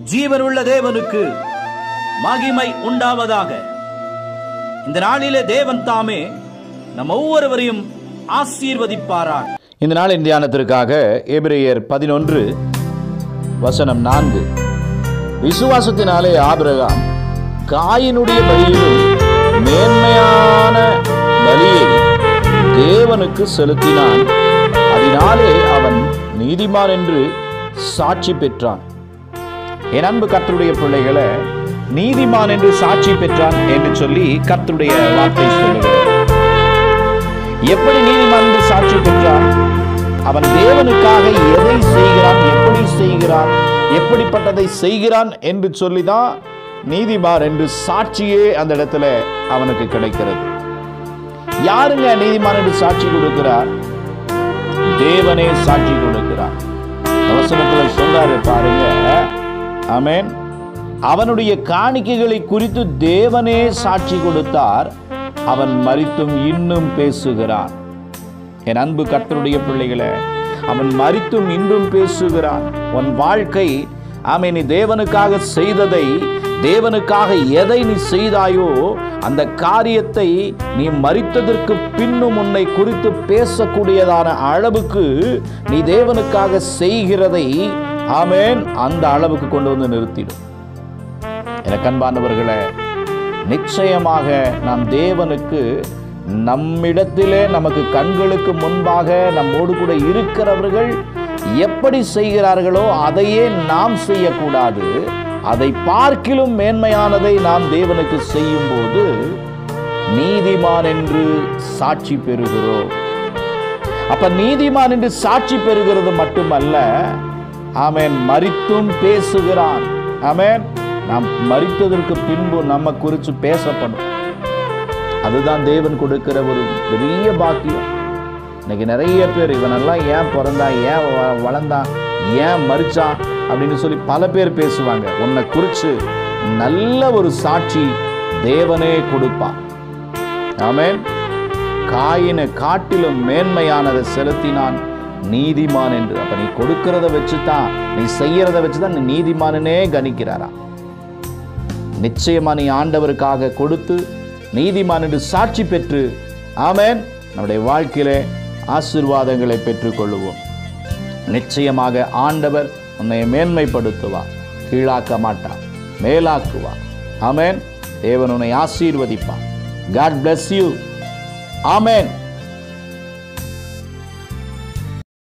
ஜீவனுள்ள தேவனுக்கு மகிமை உண்டாவதாக இந்த நாளிலே தேவன் தாமே நம் ஒவ்வொருவரையும் ஆசீர்வதிப்பாராக இந்த நாளின் தியானத்திற்காக எபிரேயர் பதினொன்று வசனம் நான்கு விசுவாசத்தினாலே ஆபிரகாம் காயினுடைய பலியிலும் மேன்மையான பலியை தேவனுக்கு செலுத்தினான் அதனாலே அவன் நீதிமான் என்று சாட்சி பெற்றான் என் அன்பு கர்த்தருடைய பிள்ளைகளை நீதிமான் என்று சாட்சி பெற்றான் என்று சொல்லி கர்த்தருடைய வார்த்தை சொல்லுகிறது எப்படி நீதிமான் என்று சாட்சி பெற்றான் அவன் தேவனுக்காக எதை செய்கிறான் எப்படி செய்கிறான் எப்படிப்பட்டதை செய்கிறான் என்று சொல்லிதான் நீதிமான் என்று சாட்சியே அந்த இடத்துல அவனுக்கு கிடைக்கிறது யாருங்க நீதிமான் என்று சாட்சி கொடுக்கிறார் தேவனே சாட்சி கொடுக்கிறார் வசனத்துல சொல்றாரு பாருங்க ஆமென் அவனுடைய காணிக்கைகளை குறித்து தேவனே சாட்சி கொடுத்தார் அவன் மரித்தும் இன்னும் பேசுகிறான் என் அன்பு கர்த்தருடைய பிள்ளைகளை அவன் மரித்தும் இன்றும் பேசுகிறான் உன் வாழ்க்கை ஆமை நீ தேவனுக்காக செய்ததை தேவனுக்காக எதை நீ செய்தாயோ அந்த காரியத்தை நீ மரித்ததற்கு பின்னும் உன்னை குறித்து பேசக்கூடியதான அளவுக்கு நீ தேவனுக்காக செய்கிறதை ஆமேன் அந்த அளவுக்கு கொண்டு வந்து நிறுத்திடும் எனக்கு அன்பானவர்களே நிச்சயமாக நாம் தேவனுக்கு நம்மிடத்திலே நமக்கு கண்களுக்கு முன்பாக நம்மோடு கூட இருக்கிறவர்கள் எப்படி செய்கிறார்களோ அதையே நாம் செய்யக்கூடாது அதை பார்க்கிலும் மேன்மையானதை நாம் தேவனுக்கு செய்யும்போது நீதிமான் என்று சாட்சி பெறுகிறோம் அப்ப நீதிமான் என்று சாட்சி பெறுகிறது மட்டுமல்ல ஆமேன் மரித்தும் பேசுகிறான் ஆமேன் நாம் மரித்ததற்கு பின்பு நம்ம குறித்து பேசப்படும் அதுதான் தேவன் கொடுக்கிற ஒரு பெரிய பாக்கியம் இன்னைக்கு நிறைய பேர் இவனெல்லாம் ஏன் பிறந்தான் ஏன் வ- வளர்ந்தான் ஏன் மறிச்சான் அப்படின்னு சொல்லி பல பேர் பேசுவாங்க உன்னை குறித்து நல்ல ஒரு சாட்சி தேவனே கொடுப்பான் ஆமென் காயினை காட்டிலும் மேன்மையானதை செலுத்தினான் நீதிமான் என்று அப்ப நீ கொடுக்கிறத வச்சு தான் நீ செய்யறத வச்சு தான் நீ நீதிமானனே கணிக்கிறாரா நிச்சயமா நீ ஆண்டவருக்காக கொடுத்து நீதிமான் என்று சாட்சி பெற்று ஆமென் நம்முடைய வாழ்க்கையிலே ஆசீர்வாதங்களை பெற்றுக்கொள்ளுவோம் நிச்சயமாக ஆண்டவர் உன்னை மேன்மைப்படுத்துவார் கீழாக்க மாட்டார் மேலாக்குவார் ஆமென் தேவன் உன்னை ஆசீர்வதிப்பார் காட் bless யூ ஆமென்